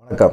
வணக்கம்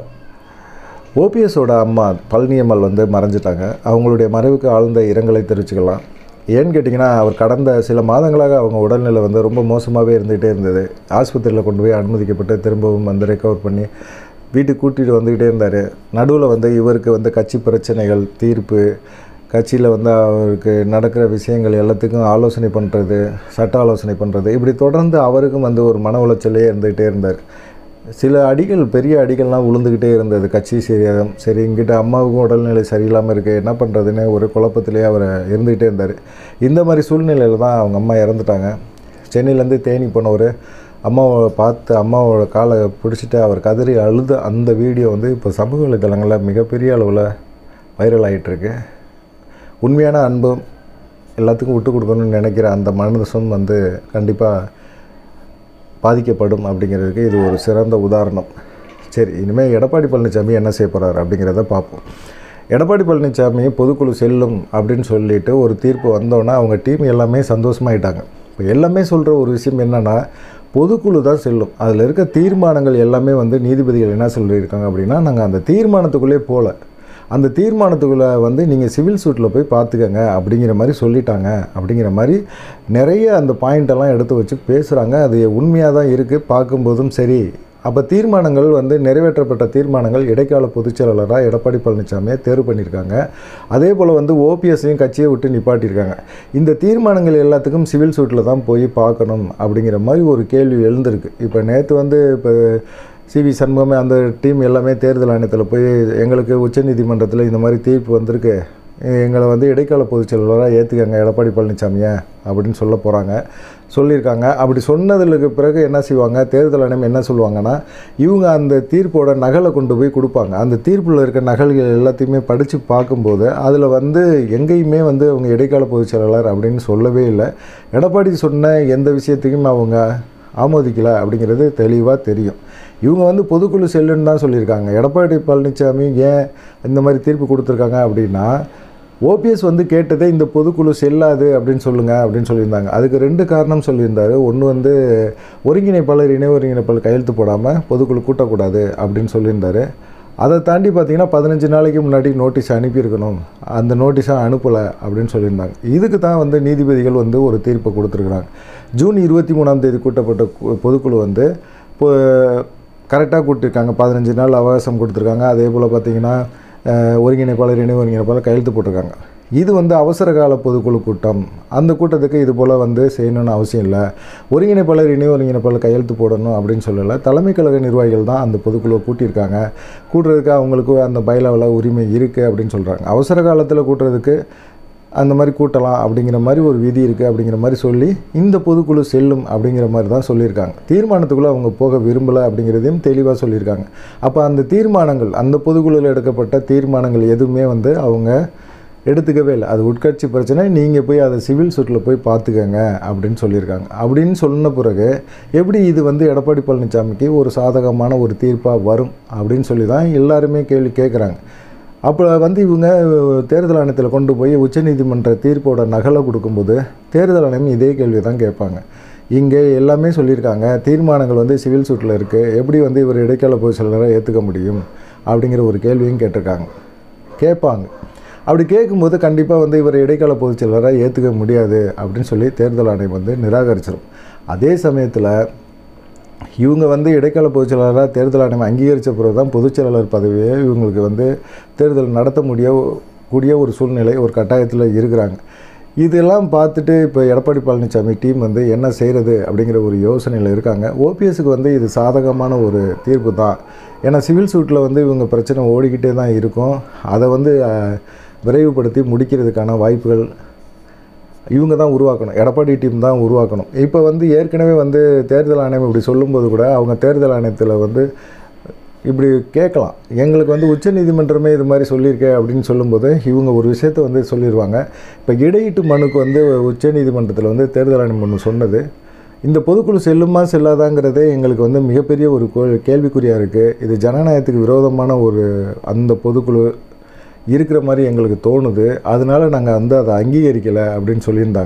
ஓபிஎஸோட அம்மா பழனியம்மாள் வந்து மறைஞ்சிட்டாங்க அவங்களுடைய மறைவுக்கு ஆழ்ந்த இரங்கலை தெரிவிச்சுக்கலாம் ஏன்னு கேட்டிங்கன்னா அவர் கடந்த சில மாதங்களாக அவங்க உடல்நிலை வந்து ரொம்ப மோசமாகவே இருந்துகிட்டே இருந்தது ஆஸ்பத்திரியில் கொண்டு போய் அனுமதிக்கப்பட்டு திரும்பவும் வந்து ரெக்கவர் பண்ணி வீட்டுக்கு கூட்டிகிட்டு வந்துக்கிட்டே இருந்தார் நடுவில் வந்து இவருக்கு வந்து கட்சி பிரச்சனைகள் தீர்ப்பு கட்சியில் வந்து அவருக்கு நடக்கிற விஷயங்கள் எல்லாத்துக்கும் ஆலோசனை பண்ணுறது சட்ட ஆலோசனை பண்ணுறது இப்படி தொடர்ந்து அவருக்கும் வந்து ஒரு மன உளைச்சலே இருந்துகிட்டே இருந்தார் சில அடிகள் பெரிய அடிகள்லாம் விழுந்துக்கிட்டே இருந்தது கட்சி சரியாகும் சரி இங்கிட்ட அம்மாவுக்கும் உடல்நிலை சரியில்லாமல் இருக்குது என்ன பண்ணுறதுன்னு ஒரு குழப்பத்திலே அவர் இருந்துக்கிட்டே இருந்தார் இந்த மாதிரி சூழ்நிலையில் தான் அவங்க அம்மா இறந்துட்டாங்க சென்னையிலேருந்து தேனி போனவர் அம்மாவை பார்த்து அம்மாவோட காலை பிடிச்சிட்டு அவர் கதறி அழுத அந்த வீடியோ வந்து இப்போ சமூக வலைதளங்களில் மிகப்பெரிய அளவில் வைரல் ஆகிட்டுருக்கு உண்மையான அன்பும் எல்லாத்துக்கும் விட்டு கொடுக்கணும்னு நினைக்கிற அந்த மனசும் வந்து கண்டிப்பாக பாதிக்கப்படும் அப்படிங்கிறதுக்கு இது ஒரு சிறந்த உதாரணம் சரி இனிமேல் எடப்பாடி பழனிசாமி என்ன செய்ய போகிறார் அப்படிங்கிறத பார்ப்போம் எடப்பாடி பழனிசாமி பொதுக்குழு செல்லும் அப்படின்னு சொல்லிட்டு ஒரு தீர்ப்பு வந்தோன்னே அவங்க டீம் எல்லாமே சந்தோஷமாயிட்டாங்க இப்போ எல்லாமே சொல்கிற ஒரு விஷயம் என்னென்னா பொதுக்குழு தான் செல்லும் அதில் இருக்க தீர்மானங்கள் எல்லாமே வந்து நீதிபதிகள் என்ன சொல்லியிருக்காங்க அப்படின்னா நாங்கள் அந்த தீர்மானத்துக்குள்ளே போகல அந்த தீர்மானத்துக்குள்ளே வந்து நீங்கள் சிவில் சூட்டில் போய் பார்த்துக்கங்க அப்படிங்கிற மாதிரி சொல்லிட்டாங்க அப்படிங்கிற மாதிரி நிறைய அந்த பாயிண்டெல்லாம் எடுத்து வச்சு பேசுகிறாங்க அது உண்மையாக தான் இருக்குது பார்க்கும்போதும் சரி அப்போ தீர்மானங்கள் வந்து நிறைவேற்றப்பட்ட தீர்மானங்கள் இடைக்கால பொதுச்செயலாளராக எடப்பாடி பழனிசாமியை தேர்வு பண்ணியிருக்காங்க அதே போல் வந்து ஓபிஎஸ்ஸையும் கட்சியை விட்டு நிப்பாட்டியிருக்காங்க இந்த தீர்மானங்கள் எல்லாத்துக்கும் சிவில் சூட்டில் தான் போய் பார்க்கணும் அப்படிங்கிற மாதிரி ஒரு கேள்வி எழுந்திருக்கு இப்போ நேற்று வந்து இப்போ சிவி சண்முகமே அந்த டீம் எல்லாமே தேர்தல் ஆணையத்தில் போய் எங்களுக்கு உச்சநீதிமன்றத்தில் இந்த மாதிரி தீர்ப்பு வந்திருக்கு எங்களை வந்து இடைக்கால பொதுச் செயலாளராக ஏற்றுக்கங்க எடப்பாடி பழனிசாமியை அப்படின்னு சொல்ல போகிறாங்க சொல்லியிருக்காங்க அப்படி சொன்னதுக்கு பிறகு என்ன செய்வாங்க தேர்தல் ஆணையம் என்ன சொல்லுவாங்கன்னா இவங்க அந்த தீர்ப்போட நகலை கொண்டு போய் கொடுப்பாங்க அந்த தீர்ப்பில் இருக்க நகல்கள் எல்லாத்தையுமே படித்து பார்க்கும்போது அதில் வந்து எங்கேயுமே வந்து அவங்க இடைக்கால பொதுச் செயலாளர் அப்படின்னு சொல்லவே இல்லை எடப்பாடி சொன்ன எந்த விஷயத்தையும் அவங்க ஆமோதிக்கலை அப்படிங்கிறது தெளிவாக தெரியும் இவங்க வந்து பொதுக்குழு செல்லுன்னு தான் சொல்லியிருக்காங்க எடப்பாடி பழனிசாமி ஏன் இந்த மாதிரி தீர்ப்பு கொடுத்துருக்காங்க அப்படின்னா ஓபிஎஸ் வந்து கேட்டதே இந்த பொதுக்குழு செல்லாது அப்படின்னு சொல்லுங்கள் அப்படின்னு சொல்லியிருந்தாங்க அதுக்கு ரெண்டு காரணம் சொல்லியிருந்தார் ஒன்று வந்து ஒருங்கிணைப்பாளர் இணை ஒருங்கிணைப்பாளர் கையெழுத்து போடாமல் பொதுக்குழு கூட்டக்கூடாது அப்படின்னு சொல்லியிருந்தார் அதை தாண்டி பார்த்தீங்கன்னா பதினஞ்சு நாளைக்கு முன்னாடி நோட்டீஸ் அனுப்பியிருக்கணும் அந்த நோட்டீஸை அனுப்பலை அப்படின்னு சொல்லியிருந்தாங்க இதுக்கு தான் வந்து நீதிபதிகள் வந்து ஒரு தீர்ப்பை கொடுத்துருக்குறாங்க ஜூன் இருபத்தி மூணாம் தேதி கூட்டப்பட்ட கு- பொதுக்குழு வந்து இப்போ கரெக்டாக கூட்டிருக்காங்க பதினஞ்சு நாள் அவகாசம் கொடுத்துருக்காங்க அதே போல் பார்த்தீங்கன்னா அஹ், ஒருங்கிணைப்பாளர் இணை ஒருங்கிணைப்பாளர் கையெழுத்து போட்டிருக்காங்க இது வந்து அவசர கால பொதுக்குழு கூட்டம் அந்த கூட்டத்துக்கு இது போல் வந்து செய்யணும்னு அவசியம் இல்லை ஒருங்கிணைப்பாளர் இணை ஒருங்கிணைப்பாளர் கையெழுத்து போடணும் அப்படின்னு சொல்லலை தலைமை கழக நிர்வாகிகள் தான் அந்த பொதுக்குழுவை கூட்டியிருக்காங்க கூட்டுறதுக்கு அவங்களுக்கு அந்த பயிலாவில் உரிமை இருக்குது அப்படின்னு சொல்கிறாங்க அவசர காலத்தில் கூட்டுறதுக்கு அந்த மாதிரி கூட்டலாம் அப்படிங்கிற மாதிரி ஒரு விதி இருக்குது அப்படிங்கிற மாதிரி சொல்லி இந்த பொதுக்குழு செல்லும் அப்படிங்கிற மாதிரி தான் சொல்லியிருக்காங்க தீர்மானத்துக்குள்ளே அவங்க போக விரும்பலை அப்படிங்கிறதையும் தெளிவாக சொல்லியிருக்காங்க அப்போ அந்த தீர்மானங்கள் அந்த பொதுக்குழுவில் எடுக்கப்பட்ட தீர்மானங்கள் எதுவுமே வந்து அவங்க எடுத்துக்கவே இல்லை அது உட்கட்சி பிரச்சனை நீங்கள் போய் அதை சிவில் சூட்டில் போய் பார்த்துக்கங்க அப்படின்னு சொல்லியிருக்காங்க அப்படின்னு சொன்ன பிறகு எப்படி இது வந்து எடப்பாடி பழனிசாமிக்கு ஒரு சாதகமான ஒரு தீர்ப்பாக வரும் அப்படின்னு சொல்லி தான் எல்லாருமே கேள்வி கேட்குறாங்க அப்போ வந்து இவங்க தேர்தல் ஆணையத்தில் கொண்டு போய் உச்சநீதிமன்ற தீர்ப்போட நகலை கொடுக்கும்போது தேர்தல் ஆணையம் இதே கேள்வி தான் கேட்பாங்க இங்கே எல்லாமே சொல்லியிருக்காங்க தீர்மானங்கள் வந்து சிவில் சூட்டில் இருக்குது எப்படி வந்து இவர் இடைக்கால பொதுச் செயலராக ஏற்றுக்க முடியும் அப்படிங்கிற ஒரு கேள்வியும் கேட்டிருக்காங்க கேட்பாங்க அப்படி கேட்கும்போது கண்டிப்பாக வந்து இவர் இடைக்கால பொதுச் செயலராக ஏற்றுக்க முடியாது அப்படின்னு சொல்லி தேர்தல் ஆணையம் வந்து நிராகரிச்சிடும் அதே சமயத்தில் இவங்க வந்து இடைக்கால பொதுச் செயலாளராக தேர்தல் ஆணையம் அங்கீகரித்த பிறகு தான் பொதுச் செயலாளர் பதவியை இவங்களுக்கு வந்து தேர்தல் நடத்த முடிய கூடிய ஒரு சூழ்நிலை ஒரு கட்டாயத்தில் இருக்கிறாங்க இதெல்லாம் பார்த்துட்டு இப்போ எடப்பாடி பழனிசாமி டீம் வந்து என்ன செய்கிறது அப்படிங்கிற ஒரு யோசனையில் இருக்காங்க ஓபிஎஸ்க்கு வந்து இது சாதகமான ஒரு தீர்ப்பு தான் ஏன்னா சிவில் சூட்டில் வந்து இவங்க பிரச்சனை ஓடிக்கிட்டே தான் இருக்கும் அதை வந்து அஹ், விரைவுபடுத்தி முடிக்கிறதுக்கான வாய்ப்புகள் இவங்க தான் உருவாக்கணும் எடப்பாடி டீம் தான் உருவாக்கணும் இப்போ வந்து ஏற்கனவே வந்து தேர்தல் ஆணையம் இப்படி சொல்லும்போது கூட அவங்க தேர்தல் ஆணையத்தில் வந்து இப்படி கேட்கலாம் எங்களுக்கு வந்து உச்சநீதிமன்றமே இது மாதிரி சொல்லியிருக்கே அப்படின்னு சொல்லும்போது இவங்க ஒரு விஷயத்த வந்து சொல்லிடுவாங்க இப்போ இடையீட்டு மனுக்கு வந்து உச்சநீதிமன்றத்தில் வந்து தேர்தல் ஆணையம் ஒன்று சொன்னது இந்த பொதுக்குழு செல்லுமா செல்லாதாங்கிறதே எங்களுக்கு வந்து மிகப்பெரிய ஒரு கோ- கேள்விக்குறியாக இருக்குது இது ஜனநாயகத்துக்கு விரோதமான ஒரு அந்த பொதுக்குழு இருக்கிற மாதிரி எங்களுக்கு தோணுது அதனால நாங்கள் வந்து அதை அங்கீகரிக்கலை அப்படின்னு சொல்லியிருந்தாங்க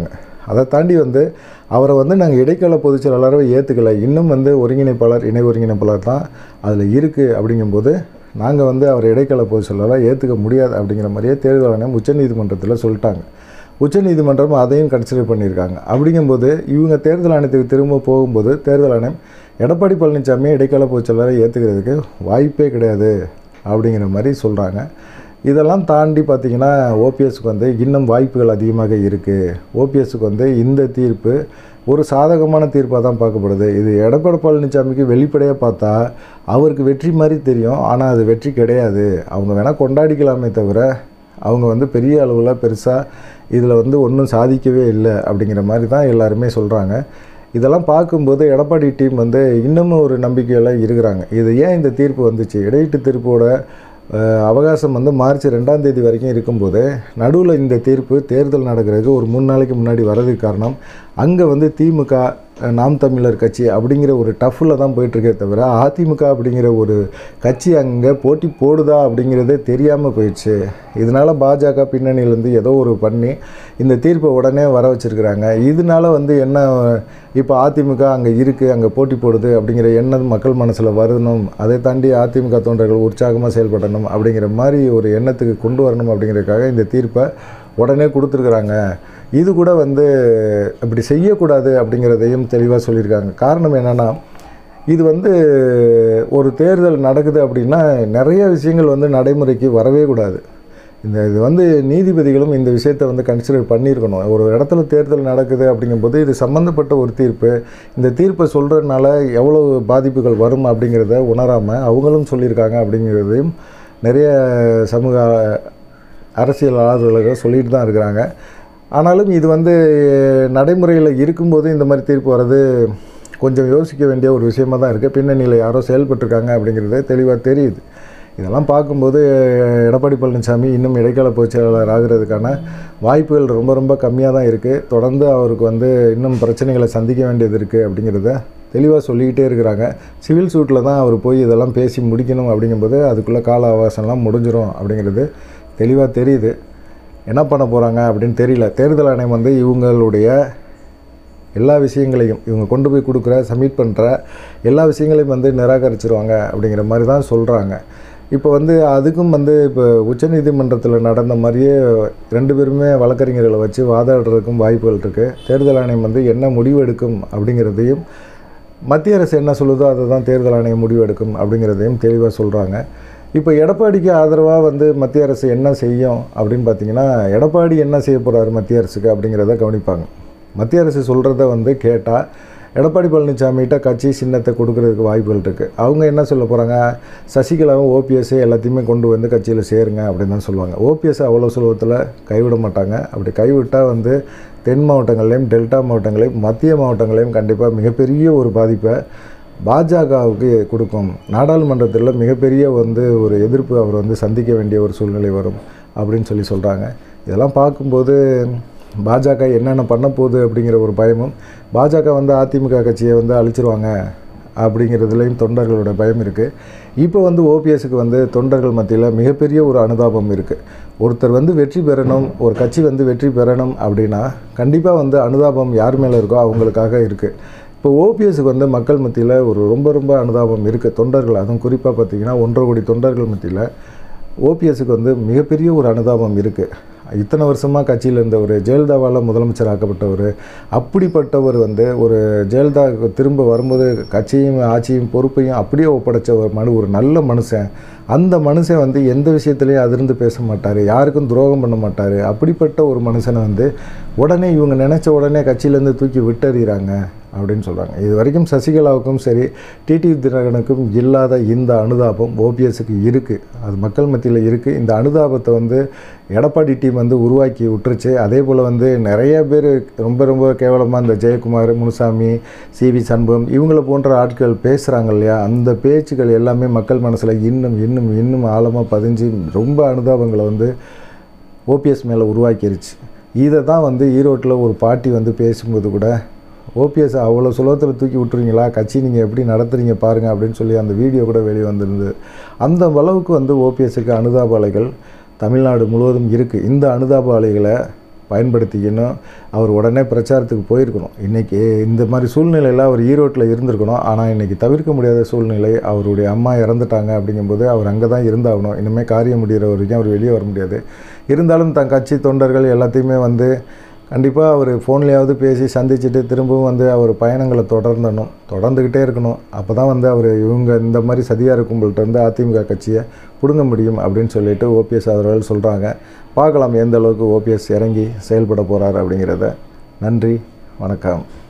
அதை தாண்டி வந்து அவரை வந்து நாங்கள் இடைக்கால பொதுச் செயலாளரை ஏற்றுக்கலை இன்னும் வந்து ஒருங்கிணைப்பாளர் இணை ஒருங்கிணைப்பாளர் தான் அதில் இருக்குது அப்படிங்கும்போது நாங்கள் வந்து அவர் இடைக்கால பொதுச் செயலாளராக ஏற்றுக்க முடியாது அப்படிங்கிற மாதிரியே தேர்தல் ஆணையம் உச்சநீதிமன்றத்தில் சொல்லிட்டாங்க உச்சநீதிமன்றம் அதையும் கன்சிடர் பண்ணியிருக்காங்க அப்படிங்கும்போது இவங்க தேர்தல் ஆணையத்துக்கு திரும்ப போகும்போது தேர்தல் ஆணையம் எடப்பாடி பழனிசாமி இடைக்கால பொதுச் செயலாளரை ஏற்றுக்கிறதுக்கு வாய்ப்பே கிடையாது அப்படிங்கிற மாதிரி சொல்கிறாங்க இதெல்லாம் தாண்டி பார்த்திங்கன்னா ஓபிஎஸ்க்கு வந்து இன்னும் வாய்ப்புகள் அதிகமாக இருக்குது ஓபிஎஸ்க்கு வந்து இந்த தீர்ப்பு ஒரு சாதகமான தீர்ப்பாக தான் பார்க்கப்படுது இது எடப்பாடி பழனிசாமிக்கு வெளிப்படையாக பார்த்தா அவருக்கு வெற்றி மாதிரி தெரியும் ஆனால் அது வெற்றி கிடையாது அவங்க வேணால் கொண்டாடிக்கலாமே தவிர அவங்க வந்து பெரிய அளவில் பெருசாக இதில் வந்து ஒன்றும் சாதிக்கவே இல்லை அப்படிங்கிற மாதிரி தான் எல்லாருமே சொல்கிறாங்க இதெல்லாம் பார்க்கும்போது எடப்பாடி டீம் வந்து இன்னமும் ஒரு நம்பிக்கையெல்லாம் இருக்கிறாங்க இது ஏன் இந்த தீர்ப்பு வந்துச்சு இடையீட்டு தீர்ப்போட அஹ், அவகாசம் வந்து மார்ச் ரெண்டாம் தேதி வரைக்கும் இருக்கும்போது நடுவில் இந்த தீர்ப்பு தேர்தல் நடக்கிறதுக்கு ஒரு மூணு நாளைக்கு முன்னாடி வர்றதுக்கு காரணம் அங்கே வந்து திமுக அஹ், நாம் தமிழர் கட்சி அப்படிங்கிற ஒரு டஃப்பில் தான் போயிட்டுருக்கே தவிர அதிமுக அப்படிங்கிற ஒரு கட்சி அங்கே போட்டி போடுதா அப்படிங்கிறதே தெரியாமல் போயிடுச்சு இதனால் பாஜக பின்னணியிலேருந்து ஏதோ ஒரு பண்ணி இந்த தீர்ப்பை உடனே வர வச்சுருக்கிறாங்க இதனால வந்து என்ன இப்போ அதிமுக அங்கே இருக்குது அங்கே போட்டி போடுது அப்படிங்கிற எண்ணம் மக்கள் மனசில் வரணும் அதை தாண்டி அதிமுக தொண்டர்கள் உற்சாகமாக செயல்படணும் அப்படிங்கிற மாதிரி ஒரு எண்ணத்துக்கு கொண்டு வரணும் அப்படிங்கிறதுக்காக இந்த தீர்ப்பை உடனே கொடுத்துருக்குறாங்க இது கூட வந்து அப்படி செய்யக்கூடாது அப்படிங்கிறதையும் தெளிவாக சொல்லியிருக்காங்க காரணம் என்னென்னா இது வந்து ஒரு தேர்தல் நடக்குது அப்படின்னா நிறைய விஷயங்கள் வந்து நடைமுறைக்கு வரவே கூடாது இந்த இது வந்து நீதிபதிகளும் இந்த விஷயத்தை வந்து கன்சிடர் பண்ணியிருக்கணும் ஒரு இடத்துல தேர்தல் நடக்குது அப்படிங்கும்போது இது சம்மந்தப்பட்ட ஒரு தீர்ப்பு இந்த தீர்ப்பை சொல்கிறதுனால எவ்வளோ பாதிப்புகள் வரும் அப்படிங்கிறத உணராமல் அவங்களும் சொல்லியிருக்காங்க அப்படிங்கிறதையும் நிறைய சமூக அரசியல் ஆதரவாளர்கள் சொல்லிட்டு தான் இருக்கிறாங்க ஆனாலும் இது வந்து நடைமுறையில் இருக்கும்போது இந்த மாதிரி தீர்ப்பு வர்றது கொஞ்சம் யோசிக்க வேண்டிய ஒரு விஷயமா தான் இருக்குது பின்னணியில் யாரோ செயல்பட்டிருக்காங்க அப்படிங்கிறது தெளிவாக தெரியுது இதெல்லாம் பார்க்கும்போது எடப்பாடி பழனிசாமி இன்னும் இடைக்கால பொதுச் செயலாளர் ஆகிறதுக்கான வாய்ப்புகள் ரொம்ப ரொம்ப கம்மியாக தான் இருக்குது தொடர்ந்து அவருக்கு வந்து இன்னும் பிரச்சனைகளை சந்திக்க வேண்டியது இருக்குது அப்படிங்கிறத தெளிவாக சொல்லிக்கிட்டே இருக்கிறாங்க சிவில் சூட்டில் தான் அவர் போய் இதெல்லாம் பேசி முடிக்கணும் அப்படிங்கும்போது அதுக்குள்ளே கால அவகாசம்லாம் முடிஞ்சிரும் அப்படிங்கிறது தெளிவாக தெரியுது என்ன பண்ண போகிறாங்க அப்படின்னு தெரியல தேர்தல் ஆணையம் வந்து இவங்களுடைய எல்லா விஷயங்களையும் இவங்க கொண்டு போய் கொடுக்குற சப்மிட் பண்ணுற எல்லா விஷயங்களையும் வந்து நிராகரிச்சிருவாங்க அப்படிங்கிற மாதிரி தான் சொல்கிறாங்க இப்போ வந்து அதுக்கும் வந்து இப்போ உச்சநீதிமன்றத்தில் நடந்த மாதிரியே ரெண்டு பேருமே வழக்கறிஞர்களை வச்சு வாதாடுறதுக்கும் வாய்ப்புகள் இருக்குது தேர்தல் ஆணையம் வந்து என்ன முடிவு எடுக்கும் அப்படிங்கிறதையும் மத்திய அரசு என்ன சொல்லுதோ அதை தான் தேர்தல் ஆணையம் முடிவு எடுக்கும் அப்படிங்கிறதையும் தெளிவாக சொல்கிறாங்க இப்போ எடப்பாடிக்கு ஆதரவாக வந்து மத்திய அரசு என்ன செய்யும் அப்படின்னு பார்த்தீங்கன்னா எடப்பாடி என்ன செய்ய போகிறாரு மத்திய அரசுக்கு அப்படிங்கிறத கவனிப்பாங்க மத்திய அரசு சொல்கிறத வந்து கேட்டால் எடப்பாடி பழனிசாமிகிட்ட கட்சி சின்னத்தை கொடுக்கறதுக்கு வாய்ப்புகள் இருக்குது அவங்க என்ன சொல்ல போகிறாங்க சசிகலாவும் ஓபிஎஸ் எல்லாத்தையுமே கொண்டு வந்து கட்சியில் சேருங்க அப்படின்னு தான் சொல்லுவாங்க ஓபிஎஸ் அவ்வளோ சுலபத்தில் கைவிட மாட்டாங்க அப்படி கைவிட்டால் வந்து தென் மாவட்டங்கள்லேயும் டெல்டா மாவட்டங்களையும் மத்திய மாவட்டங்களையும் கண்டிப்பாக மிகப்பெரிய ஒரு பாதிப்பை பாஜகவுக்கு கொடுக்கும் நாடாளுமன்றத்தில் மிகப்பெரிய வந்து ஒரு எதிர்ப்பு அவர் வந்து சந்திக்க வேண்டிய ஒரு சூழ்நிலை வரும் அப்படின்னு சொல்லி சொல்கிறாங்க இதெல்லாம் பார்க்கும்போது பாஜக என்னென்ன பண்ண போகுது அப்படிங்கிற ஒரு பயமும் பாஜக வந்து அதிமுக கட்சியை வந்து அழிச்சிருவாங்க அப்படிங்கிறதுலையும் தொண்டர்களோட பயம் இருக்குது இப்போ வந்து ஓபிஎஸ்க்கு வந்து தொண்டர்கள் மத்தியில் மிகப்பெரிய ஒரு அனுதாபம் இருக்குது ஒருத்தர் வந்து வெற்றி பெறணும் ஒரு கட்சி வந்து வெற்றி பெறணும் அப்படின்னா கண்டிப்பாக வந்து அனுதாபம் யார் மேலே இருக்கோ அவங்களுக்காக இருக்குது இப்போ ஓபிஎஸ்க்கு வந்து மக்கள் மத்தியில் ஒரு ரொம்ப ரொம்ப அனுதாபம் இருக்குது தொண்டர்கள் அதுவும் குறிப்பாக பார்த்தீங்கன்னா ஒன்றரை கோடி தொண்டர்கள் மத்தியில் ஓபிஎஸ்க்கு வந்து மிகப்பெரிய ஒரு அனுதாபம் இருக்குது இத்தனை வருஷமாக கட்சியில் இருந்தவர் ஜெயலலிதாவால் முதலமைச்சர் ஆக்கப்பட்டவர் அப்படிப்பட்டவர் வந்து ஒரு ஜெயலலிதா திரும்ப வரும்போது கட்சியும் ஆட்சியும் பொறுப்பையும் அப்படியே ஒப்படைச்ச ஒரு மனு ஒரு நல்ல மனுஷன் அந்த மனுஷன் வந்து எந்த விஷயத்துலையும் அதிர்ந்து பேச மாட்டார் யாருக்கும் துரோகம் பண்ண மாட்டார் அப்படிப்பட்ட ஒரு மனுஷனை வந்து உடனே இவங்க நினச்ச உடனே கட்சியிலேருந்து தூக்கி விட்டறிகிறாங்க அப்படின்னு சொல்கிறாங்க இது வரைக்கும் சசிகலாவுக்கும் சரி டிடி தினகரனுக்கும் இல்லாத இந்த அனுதாபம் ஓபிஎஸ்க்கு இருக்குது அது மக்கள் மத்தியில் இருக்குது இந்த அனுதாபத்தை வந்து எடப்பாடி டீம் வந்து உருவாக்கி விட்டுருச்சு அதே போல் வந்து நிறைய பேர் ரொம்ப ரொம்ப கேவலமாக இந்த ஜெயக்குமார் முனுசாமி சிவி சண்முகம் இவங்கள போன்ற ஆட்கள் பேசுகிறாங்க இல்லையா அந்த பேச்சுக்கள் எல்லாமே மக்கள் மனசில் இன்னும் இன்னும் இன்னும் ஆழமாக பதிஞ்சு ரொம்ப அனுதாபங்களை வந்து ஓபிஎஸ் மேலே உருவாக்கிருச்சு இதை தான் வந்து ஈரோட்டில் ஒரு பாட்டி வந்து பேசும்போது கூட ஓபிஎஸ் அவ்வளோ சுலபத்தில் தூக்கி விட்டுருவீங்களா கட்சி நீங்கள் எப்படி நடத்துறீங்க பாருங்கள் அப்படின்னு சொல்லி அந்த வீடியோ கூட வெளியே வந்திருந்தது அந்த அளவுக்கு வந்து ஓபிஎஸ்க்கு அனுதாப அலைகள் தமிழ்நாடு முழுவதும் இருக்குது இந்த அனுதாப அலைகளை பயன்படுத்திக்கணும் அவர் உடனே பிரச்சாரத்துக்கு போயிருக்கணும் இன்றைக்கி இந்த மாதிரி சூழ்நிலையில் அவர் ஈரோட்டில் இருந்திருக்கணும் ஆனால் இன்றைக்கி தவிர்க்க முடியாத சூழ்நிலை அவருடைய அம்மா இறந்துட்டாங்க அப்படிங்கும்போது அவர் அங்கே தான் இருந்தாகணும் இனிமேல் காரியம் முடிகிற வரைக்கும் அவர் வெளியே வர முடியாது இருந்தாலும் தன் கட்சி தொண்டர்கள் எல்லாத்தையுமே வந்து கண்டிப்பாக அவர் ஃபோன்லேயாவது பேசி சந்திச்சுட்டு திரும்பவும் வந்து அவர் பயணங்களை தொடர்ந்தணும் தொடர்ந்துக்கிட்டே இருக்கணும் அப்போ தான் வந்து அவர் இவங்க இந்த மாதிரி சதியாக இருக்கும்பள்கிட்ட இருந்து அதிமுக கட்சியை பிடுங்க முடியும் அப்படின்னு சொல்லிட்டு ஓபிஎஸ் அவர்கள் சொல்கிறாங்க பார்க்கலாம் எந்த அளவுக்கு ஓபிஎஸ் இறங்கி செயல்பட போகிறார் அப்படிங்கிறத நன்றி வணக்கம்